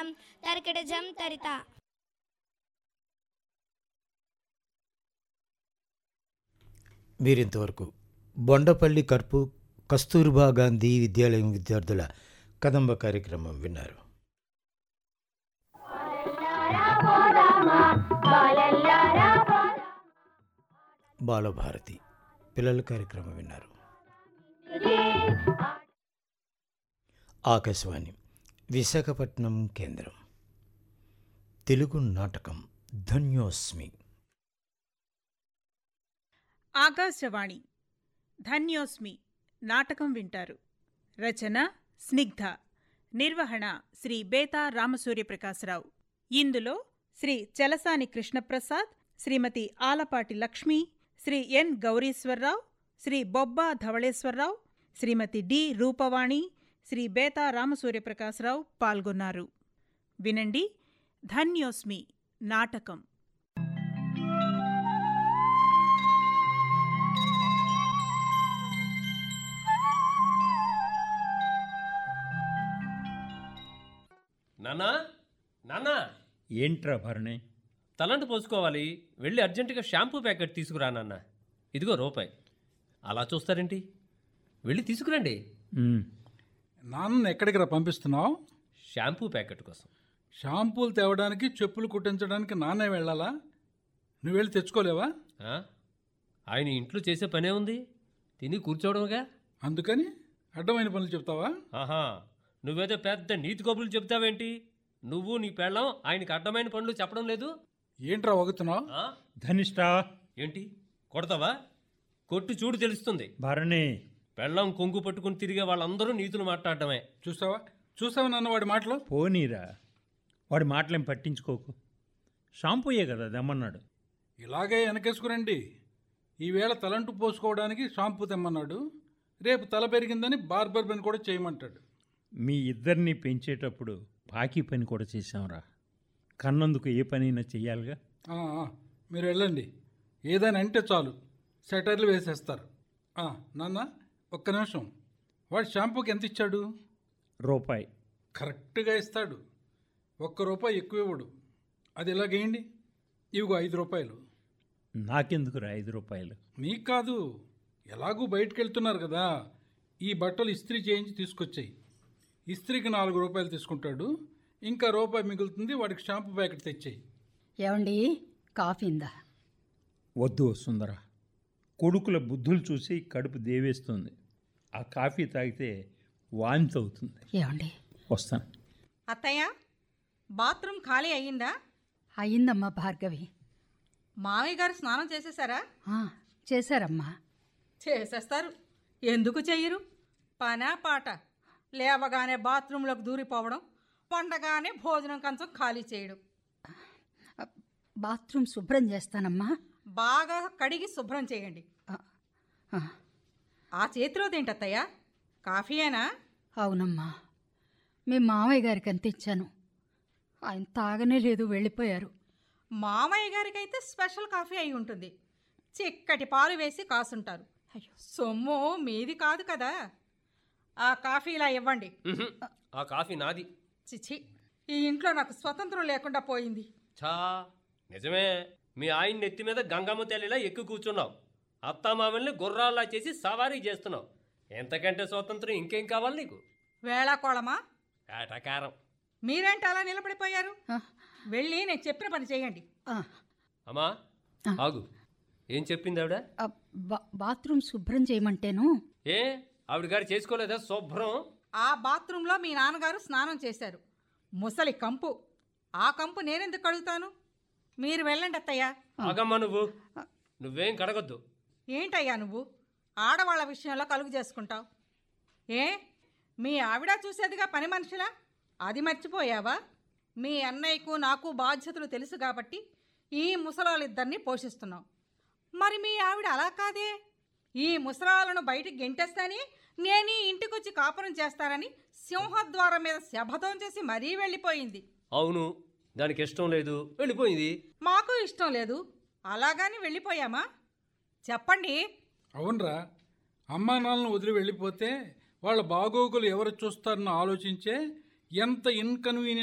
తాళం తరికెట జం తరిత మీరింతవరకు బొండపల్లి కర్పు కస్తూర్బా గాంధీ విద్యాలయం విద్యార్థుల కదంబ కార్యక్రమం విన్నారు బాలభారతి పిల్లల కార్యక్రమం విన్నారు ఆకాశవాణి విశాఖపట్నం కేంద్రం తెలుగు నాటకం ధన్యోస్మి ఆకాశవాణి ధన్యోస్మి నాటకం వింటారు రచన స్నిగ్ధ నిర్వహణ శ్రీ బేతా రామసూర్యప్రకాశరావు ఇందులో శ్రీ చలసాని కృష్ణప్రసాద్ శ్రీమతి ఆలపాటి లక్ష్మి శ్రీ ఎన్ గౌరీశ్వరరావు శ్రీ బొబ్బా ధవళేశ్వరరావు శ్రీమతి డి రూపవాణి శ్రీ బేతా రామసూర్యప్రకాశరావు పాల్గొన్నారు వినండి ధన్యోస్మి నాటకం నాన్నా నాన్నా ఏంట్రా భరణి తలంటు పోసుకోవాలి వెళ్ళి అర్జెంటుగా షాంపూ ప్యాకెట్ తీసుకురా నాన్న ఇదిగో రూపాయి అలా చూస్తారేంటి వెళ్ళి తీసుకురండి ఉమ్, నాన్న ఎక్కడికి రా పంపిస్తున్నావు షాంపూ ప్యాకెట్ కోసం షాంపూలు తేవడానికి చెప్పులు కుట్టించడానికి నాన్నే వెళ్ళాలా నువ్వు వెళ్ళి తెచ్చుకోలేవా ఆ? ఆయన ఇంట్లో చేసే పనే ఉంది తిని కూర్చోవడముగా అందుకని అడ్డమైన పనులు చెప్తావా ఆహా నువ్వేదో పెద్ద నీతి కబుర్లు చెప్తావేంటి నువ్వు నీ పెళ్ళం ఆయనకి అడ్డమైన పనులు చెప్పడం లేదు ఏంట్రా వగుతున్నావు ఆ? ధనిష్ట ఏంటి కొడతావా కొట్టు చూడు తెలుస్తుంది భరణి పెళ్ళం కొంగు పట్టుకుని తిరిగే వాళ్ళందరూ నీతులు మాట్లాడటమే చూస్తావా చూసావా నాన్న వాడి మాటలు పోనీరా వాడి మాటలేం పట్టించుకోకు షాంపూయే కదా దమ్మన్నాడు ఇలాగే వెనకేసుకురండి ఈవేళ తలంటు పోసుకోవడానికి షాంపూ తెమ్మన్నాడు రేపు తల పెరిగిందని బార్బర్ పని కూడా చేయమంటాడు మీ ఇద్దరిని పెంచేటప్పుడు బాకీ పని కూడా చేశాంరా కన్నందుకు ఏ పనైనా చెయ్యాలిగా ఆ, ఆ, మీరు వెళ్ళండి ఏదైనా అంటే చాలు సెటర్లు వేసేస్తారు ఆ, నాన్న ఒక్క నిమిషం వాడు షాంపూకి ఎంత ఇచ్చాడు రూపాయి కరెక్ట్గా ఇస్తాడు ఒక్క రూపాయి ఎక్కువ ఇవ్వడు అది ఇలాగేయండి ఇవిగో ఐదు రూపాయలు నాకెందుకురా ఐదు రూపాయలు మీకు కాదు ఎలాగూ బయటకు వెళ్తున్నారు కదా ఈ బట్టలు ఇస్త్రీ చేయించి తీసుకొచ్చాయి ఇస్త్రీకి నాలుగు రూపాయలు తీసుకుంటాడు ఇంకా రూపాయి మిగులుతుంది వాడికి షాంపూ ప్యాకెట్ తెచ్చాయి ఏమండి కాఫీ ఇందా వద్దు సుందర కొడుకుల బుద్ధులు చూసి కడుపు దేవేస్తుంది ఆ కాఫీ తాగితే వాంతి అవుతుంది ఏమండి వస్తాను అత్తయ్య బాత్రూమ్ ఖాళీ అయ్యిందా అయిందమ్మా భార్గవి మామయ్య గారు స్నానం చేసేసారా ఆ, చేశారమ్మా చేసేస్తారు ఎందుకు చెయ్యరు పనా పాట లేవగానే బాత్రూంలోకి దూరిపోవడం పండగానే భోజనం కంచం ఖాళీ చేయడం ఆ, బాత్రూమ్ శుభ్రం చేస్తానమ్మా బాగా కడిగి శుభ్రం చేయండి ఆ, ఆ, ఆ చేతిలోదేంటత్తయ్య కాఫీయేనా అవునమ్మా మీ మామయ్య గారికి అంత ఇచ్చాను ఆయన తాగనే లేదు వెళ్ళిపోయారు మామయ్య గారికైతే స్పెషల్ కాఫీ అయి ఉంటుంది చిక్కటి పాలు వేసి కాసుంటారు అయ్యో సొమ్ము మీది కాదు కదా ఆ కాఫీ ఇలా ఇవ్వండి ఉహుం. ఆ కాఫీ నాది చిచి ఈ ఇంట్లో నాకు స్వతంత్రం లేకుండా పోయింది ఛా నిజమే మీ ఆయన నెత్తి మీద గంగమ్మ తల్లిలా ఎక్కువ కూర్చున్నావు అత్తామామల్ని గుర్రాల్లా చేసి సవారీ చేస్తున్నావు ఎంతకంటే స్వాతంత్రం ఇంకేం కావాలి నీకు వేళాకోళమా ఏటకారం మీరేంటి అలా నిలబడిపోయారు ఆ, వెళ్ళి నేను చెప్పిన పని చేయండి ఆ, అమ్మా ఆ. ఆగు ఏం చెప్పింది ఆవిడ ఆ, బా- బాత్రూమ్ శుభ్రం చేయమంటేను ఏ ఆవిడ గారు చేసుకోలేదా శుభ్రం ఆ బాత్రూంలో మీ నాన్నగారు స్నానం చేశారు ముసలి కంపు ఆ కంపు నేనెందుకు కడుగుతాను మీరు వెళ్ళండి అత్తయ్య ఆగమ్మా నువ్వు నువ్వేం కడగొద్దు ఏంటయ్యా నువ్వు ఆడవాళ్ళ విషయంలో కలుగు చేసుకుంటావు ఏ మీ ఆవిడ చూసేదిగా పని మనుషులా అది మర్చిపోయావా మీ అన్నయ్యకు నాకు బాధ్యతలు తెలుసు కాబట్టి ఈ ముసలాళ్ళిద్దరిని పోషిస్తున్నాం మరి మీ ఆవిడ అలా కాదే ఈ ముసలాలను బయటికి గెంటేస్తాని నేను ఈ ఇంటికొచ్చి కాపురం చేస్తానని సింహద్వారం మీద శపథం చేసి మరీ వెళ్ళిపోయింది అవును దానికి ఇష్టం లేదు వెళ్ళిపోయింది మాకు ఇష్టం లేదు అలాగని వెళ్ళిపోయామా చెప్పండి అవునరా అమ్మా నాన్నలను వదిలి వెళ్ళిపోతే వాళ్ళ బాగోగులు ఎవరు చూస్తారని ఆలోచించే ఎంత ఇన్కన్వీనియన్స్